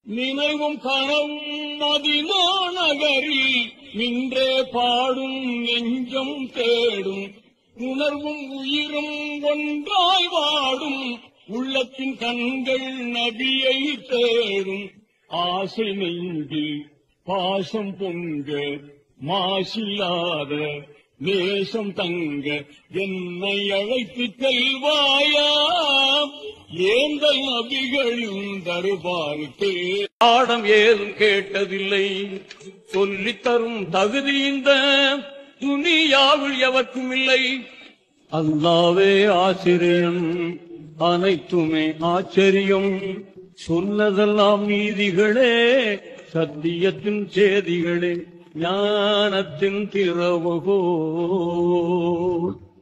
நினைவும் கனவும் மதிமாநகரில் நின்றே பாடும் நெஞ்சம் தேடும் உணர்வும் உயிரும் ஒன்றாய் வாடும் உள்ளத்தின் கண்கள் நபியை தேடும் ஆசை நெஞ்சில் பாசம் பொங்க மாசில்லாத நேசம் தங்க என்னை அழைத்து செல்வாயா ஏந்தல் நபிகளின் தருபாருக்கு ஆடம் ஏதும் கேட்டதில்லை சொல்லித் தரும் தகுதி இந்த துணியாவில் எவர்க்கும் இல்லை அல்லாவே ஆசிரியன் அனைத்துமே ஆச்சரியம் சொன்னதெல்லாம் நீதிகளே சத்தியத்தின் சேதிகளே ஞானத்தின் திறவுகோல்